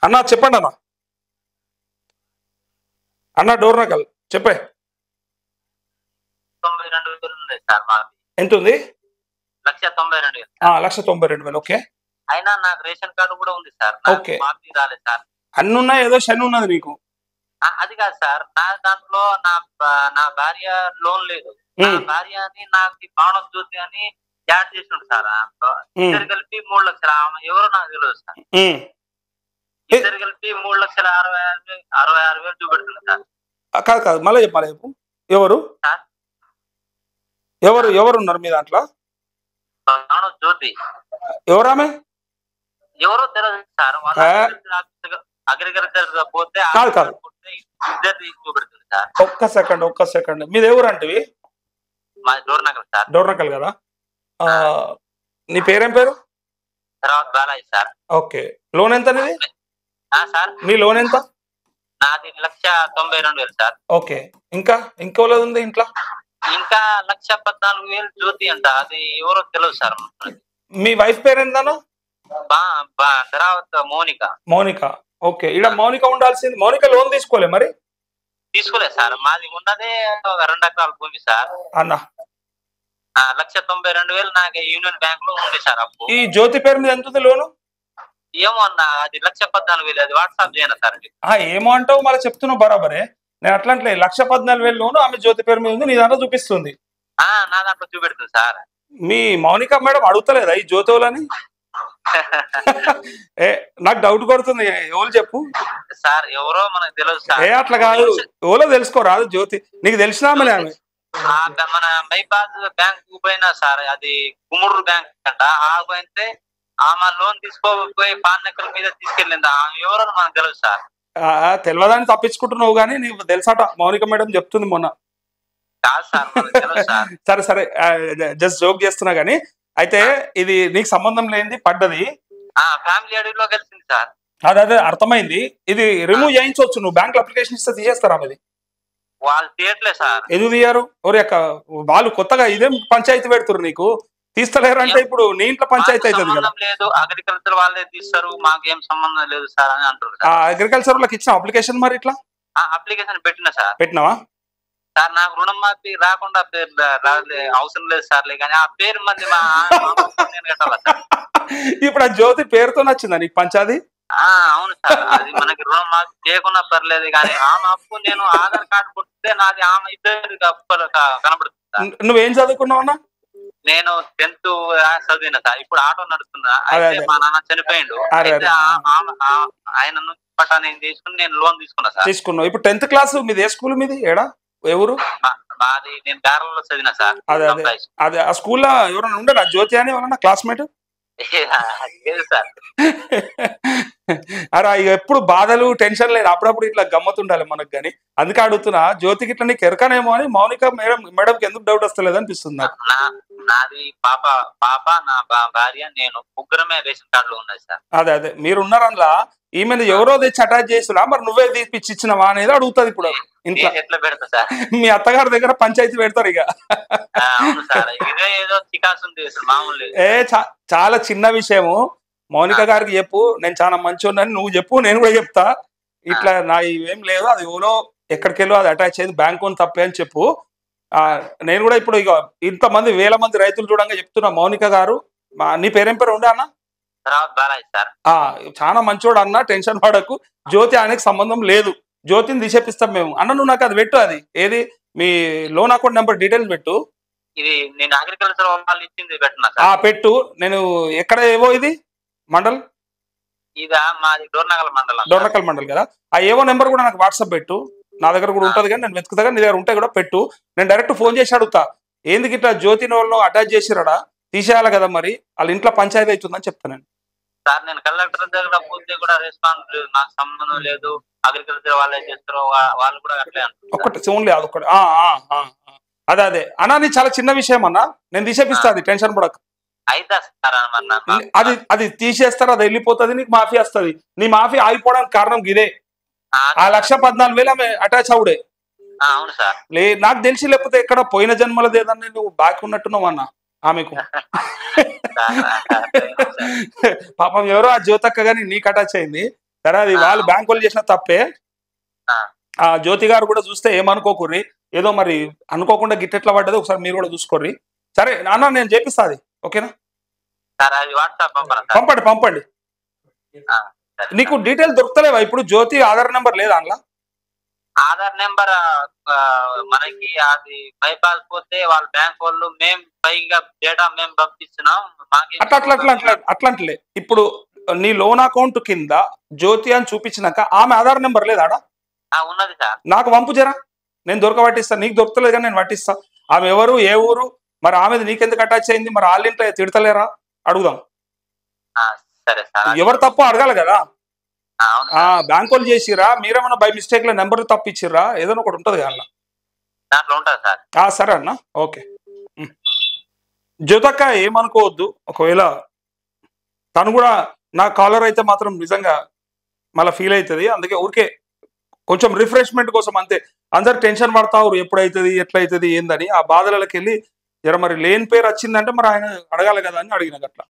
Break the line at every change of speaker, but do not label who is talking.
అన్న చెప్పండి అన్న అన్న డోర్నకల్ చెప్పే
తొంభై రెండు వేలు ఉంది సార్ మాది
ఎంత ఉంది
లక్ష తొంభై రెండు వేలు
ఆ, లక్ష తొంభై రెండు వేలు ఓకే
అయినా నాకు రేషన్ కార్డు కూడా ఉంది సార్ నాకు
ఓకే.
మాఫీ రాలేదు సార్
అన్ని ఉన్నాయి ఏదో శని ఉన్నది నీకు
ఆ, అది కాదు సార్ నా దాంట్లో నా బా- నా భార్య లోన్ లేదు నా
ఉమ్,
భార్య అని నాకు బాణం జ్యోతి అని యాడ్ చేసిండు సార్ దాంట్లో.
ఉమ్,
ఇద్దరు కలిపి మూడు లక్షలు ఆమె ఎవరో నాకు తెలియదు సార్
ఉమ్.
ఇద్దరు కలిపి మూడు లక్షల అరవై ఆరు వేలు అరవై ఆరు వేలు చూపెడుతుంది సార్
ఆ, కాదు కాదు మళ్ళీ చెప్పు మళ్ళీ చెప్పు ఎవరు
సార్
ఎవరు ఎవరు ఉన్నారు మీ దాంట్లో
బాణం జ్యోతి
ఎవరు ఆమె
ఎవరో తెలియదు సార్ వాళ్ళ
ఆ.
అగ్రికల్చర్ పోతే
కాదు, కాదు.
ఇద్దరు చూపెడుతుంది సార్
ఒక్క సెకండ్ ఒక్క సెకండ్ మీది ఎవరు అంటివి
మా డోర్నగర్ సార్
డోర్నకల్ కదా ఆ, నీ పేరేం పేరు
తర్వాత బాలాజీ సార్
ఓకే లోన్ ఎంత నీది
ఆ సార్
నీ లోన్ ఎంత
నాది లక్ష తొంభై రెండు వేలు సార్
ఓకే ఇంకా ఇంకోలేదు ఉంది ఇంట్లో
ఇంకా లక్ష పద్నాలుగు వేలు జ్యోతి అంట అది ఎవరో తెలియదు సార్
మీ వైఫ్ పేరు ఏందన్నా
బా బా తర్వాత మౌనిక
మౌనిక ఓకే ఇక్కడ మౌనిక ఉండాల్సింది మౌనిక లోన్ తీసుకోలే మరి
తీసుకోలేదు సార్ మాది ఉన్నదే ఒక రెండు ఎకరాల భూమి సార్
అన్న
ఆ, లక్ష తొంభై రెండు వేలు నాకు యూనియన్ బ్యాంక్ లో ఉంది సార్ అప్పు
ఈ జ్యోతి పేరు మీద ఎంత ఉంది లోను
ఏమో అన్న అది లక్ష పద్నాలుగు వేలు అది వాట్సాప్ చేయను సార్ అది.
ఆ, ఏమో అంటావు మళ్ళీ చెప్తున్నావు బరాబరే నేను అట్లంటే లక్ష పద్నాలుగు వేలు లోను ఆమె జ్యోతి పేరు మీద ఉంది నీ దాంట్లో చూపిస్తుంది
ఆ నా దాంట్లో చూపెడుతుంది సార్
మీ మౌనిక మేడం అడుగుతలేదా ఈ జ్యోతి వాళ్ళని ఏ నాకు డౌట్ కొడుతుంది ఎవరు చెప్పు
సార్ ఎవరో మనకు తెలియదు సార్
ఏ అట్లా కాదు ఎవరో తెలుసుకోరాదు జ్యోతి నీకు తెలిసిన ఆమెలే ఆమె
ఆ బ- మన బైపాస్ బ్యాంక్ పోయినా సార్ అది కుముడు బ్యాంక్ అంట ఆ పోయితే ఆమె లోన్ తీసుకోపోయి పాన్నెక్కల మీద తీసుకెళ్ళింది ఆమె ఎవరో మనకు తెలియదు సార్
ఆ, తెలియదని తప్పించుకుంటున్నావు కానీ నీకు తెలుసట మౌనిక మేడం చెప్తుంది మొన్న
కాదు సార్ మనకు తెలియదు సార్
సరే సరే జస్ట్ జోక్ చేస్తున్నా గానీ అయితే ఇది నీకు సంబంధం లేనిది పడ్డది
ఆ ఫ్యామిలీ అడవిలో కలిసింది సార్
అదే అదే అర్థమైంది ఇది రిమూవ్ చేయించవచ్చు నువ్వు బ్యాంక్ అప్లికేషన్ ఇస్తే తీసేస్తారా అది
వాళ్ళు తీయట్లే సార్
ఎందుకు తీయరు ఎవరి యొక్క వాళ్ళు కొత్తగా ఇదేం పంచాయతీ పెడుతురు నీకు తీస్తలేరు అంటే ఇప్పుడు నీ ఇంట్లో పంచాయతీ
మాకు
అవుతుంది కదా
సంబంధం లేదు అగ్రికల్చర్ వాళ్ళే తీస్తారు మాకేం సంబంధం లేదు సార్ అని అంటారు
ఆ
సార్
అగ్రికల్చర్ వాళ్ళకి ఇచ్చిన అప్లికేషన్ మరి ఇట్లా
ఆ అప్లికేషన్ పెట్టిన సార్
పెట్టినావా
సార్ నాకు రుణం మాఫీ రాకుండా పేరు రా- రాలే అవసరం లేదు సార్లే కానీ ఆ పేరు మంది మా మా అమ్మకు నేను కట్టాలా సార్
ఇప్పుడు ఆ జ్యోతి పేరుతో నచ్చిందా నీకు పంచాది
ఆ అవును సార్ అది మనకి రుణం మాఫీ చేయకుండా పర్లేదు కానీ ఆమె అప్పు నేను ఆధార్ కార్డు కొట్టితే నాది ఆమె ఇద్దరికి అప్పు క- కనబడుతుంది సార్
ను- నువ్వేం చదువుకున్నావు అన్న
నేను టెన్త్ చదివిన సార్ ఇప్పుడు ఆటో నడుస్తున్నా
అదే,
అయితే
అదే.
మా నాన్న చనిపోయిండు
అదే,
అయితే ఆ- ఆ- ఆ- ఆయన నుంచి పట్టా నేను తీసుకుని నేను లోన్ తీసుకున్నా సార్
తీసుకున్నావు ఇప్పుడు టెన్త్ క్లాస్ మీది ఏ స్కూల్ మీది ఏడా ఎవరు
మా- మాది నేను బేరలో చదివిన సార్
అదే అదే అదే ఆ స్కూల్లో ఎవరైనా ఉండరా జ్యోతి అని ఎవరన్నా క్లాస్మేట్
లేదు సార్
అరే ఇక ఎప్పుడు బాధలు టెన్షన్ లేదు అప్పుడప్పుడు ఇట్లా గమ్మతుండాలి మనకు కానీ అందుకే అడుగుతున్నా జ్యోతికి ఇట్లా నీకు ఎరకనేమో అని మౌనిక మేడం మేడంకి ఎందుకు డౌట్ వస్తలేదు అనిపిస్తుంది నాకు
నా నాది పాప పాప నా భా- భార్య నేను ముగ్గురమే రేషన్ కార్డులో ఉన్నది సార్
అదే అదే మీరు ఉన్నారు అందులో ఈమెను ఎవరో తెచ్చి అటాచ్ చేస్తున్నా మరి నువ్వే తీపిచ్చి ఇచ్చినవా అనేది అడుగుతుంది ఇప్పుడు ఇంట్లో
నేను ఎట్లా పెడతా సార్
మీ అత్తగారి దగ్గర పంచాయతీ పెడతారు ఇక
ఆ, అవును సార్ ఇదే ఏదో చికాసు ఉంది అసలు మామూలు లేదు.
ఏ చా- చాలా చిన్న విషయము మౌనిక గారికి చెప్పు నేను చాలా మంచోడిని నువ్వు చెప్పు నేను కూడా చెప్తా ఇట్లా నా ఇవేం లేదు అది ఎవరో ఎక్కడికెళ్ళో అది అటాచ్ అయ్యింది బ్యాంక్ అని తప్పే అని చెప్పు ఆ నేను కూడా ఇప్పుడు ఇక ఇంతమంది వేల మంది రైతులు చూడంగా చెప్తున్నా మౌనిక గారు మా నీ పేరేం పేరు ఉండే అన్న
తర్వాత బాలాజీ సార్
ఆ చాలా మంచోడు అన్న టెన్షన్ పడకు జ్యోతి ఆయనకి సంబంధం లేదు జ్యోతిని తీసేపిస్తాం మేము అన్న నువ్వు నాకు అది పెట్టు అది ఏది మీ లోన్ అకౌంట్ నెంబర్ డీటెయిల్స్ పెట్టు
ఇది నేను అగ్రికల్చర్ వాళ్ళు ఇచ్చింది పెట్టినా
ఆ
సార్
పెట్టు నేను ఎక్కడ ఏవో ఇది మండల్
ఇదా మాది డోర్నగల్ మండలం సార్.
డోర్నకల్ మండల్ కదా ఆ ఏవో నెంబర్ కూడా నాకు వాట్సాప్ పెట్టు నా దగ్గర కూడా ఉంటది కానీ నేను వెతుకుతా కానీ నీ దగ్గర ఉంటే కూడా పెట్టు నేను డైరెక్ట్ ఫోన్ చేసి అడుగుతా ఏంది ఇట్లా జ్యోతిని వాళ్ళు అటాచ్ చేసిరాడా తీసేయాలి కదా మరి వాళ్ళ ఇంట్లో పంచాయతీ అవుతుందని చెప్తాను నేను
సార్ నేను కలెక్టర్ దగ్గర పోతే కూడా రెస్పాన్స్ లేదు నాకు సంబంధం లేదు అగ్రికల్చర్ వాళ్ళే చేస్తారు వా- వాళ్ళు కూడా అట్లే అంటారు
ఒక్కటి ఓన్లీ అదొకటి ఆ, ఆ, ఆ, ఆ. అదే అదే అన్నా అది చాలా చిన్న విషయం అన్న నేను తీసేపిస్తా అది టెన్షన్ పడక
అయితే సార్ మరి నాకు
అది అది తీసేస్తారు అది వెళ్ళిపోతుంది నీకు మాఫీ వస్తుంది నీ మాఫీ ఆగిపోవడానికి కారణం ఇదే
ఆ,
ఆ లక్ష పద్నాలుగు వేలు ఆమె అటాచ్ అవుడే
ఆ, అవును సార్
లే నాకు తెలిసి లేకపోతే ఎక్కడ పోయిన జన్మలది ఏదన్నా నువ్వు బాకీ ఉన్నట్టున్నావు అన్న ఆమెకు
సార్, సార్.
పాపం ఎవరో ఆ జ్యోతక్క గాని నీకు అటాచ్ అయింది సరే అది వాళ్ళు బ్యాంక్ వాళ్ళు చేసిన తప్పే
ఆ.
ఆ జ్యోతి గారు కూడా చూస్తే ఏమనుకోకుర్రి ఏదో మరి అనుకోకుండా గిట్టెట్లా పడ్డది ఒకసారి మీరు కూడా చూసుకోర్రి సరే నాన్న నేను చేపిస్తా అది ఓకేనా
సార్ అది వాట్సాప్ పంపరా సార్
పంపండి పంపండి
ఆ, సరే.
నీకు డీటెయిల్ దొరుకుతలేవా ఇప్పుడు జ్యోతి ఆధార్ నెంబర్ లేదా అందులో
ఆధార్ నెంబర్ ఆ, మనకి అది బైపాస్ పోతే వాళ్ళ బ్యాంక్ వాళ్ళు మేము పైగా డేటా మేము పంపిస్తున్నాం మాకేం
అట్లా అట్లా అట్లా అట్లా అట్లాంటిలే ఇప్పుడు నీ లోన్ అకౌంట్ కింద జ్యోతి అని చూపించినాక ఆమె ఆధార్ నెంబర్ లేదా ఆడ
ఆ, ఉన్నది సార్
నాకు పంపు జరా నేను దొరకబట్టిస్తా నీకు దొరకలేదు కానీ నేను పట్టిస్తా ఆమె ఎవరు ఏ ఊరు మరి ఆమెది నీకెందుకు అటాచ్ అయింది మరి వాళ్ళ ఇంట్లో తిడతలేరా అడుగుదాం
ఆ, సరే సార్ అది-
ఎవరు తప్పో అడగాలి కదా
ఆ, అవును
ఆ
సార్.
బ్యాంక్ వాళ్ళు చేసిరా మీరేమన్నా బై మిస్టేక్ లో నెంబర్ తప్పిచ్చిర్రా ఏదైనా ఒకటి ఉంటది కదా
దాంట్లో ఉంటుంది సార్
ఆ సరే అన్న ఓకే ఉం. జ్యోతక్క ఏమనుకోవద్దు ఒకవేళ తను కూడా నా కాలర్ అయితే మాత్రం నిజంగా మళ్ళీ ఫీల్ అవుతుంది అందుకే ఊరికే కొంచెం రిఫ్రెష్మెంట్ కోసం అంతే అందరు టెన్షన్ పడతారు ఎప్పుడైతుంది ఎట్లయితుంది ఏందని ఆ బాధలకి వెళ్ళి జర మరి లేని పేరు వచ్చిందంటే మరి ఆయన అడగాలి కదా అని అడిగిన అట్లా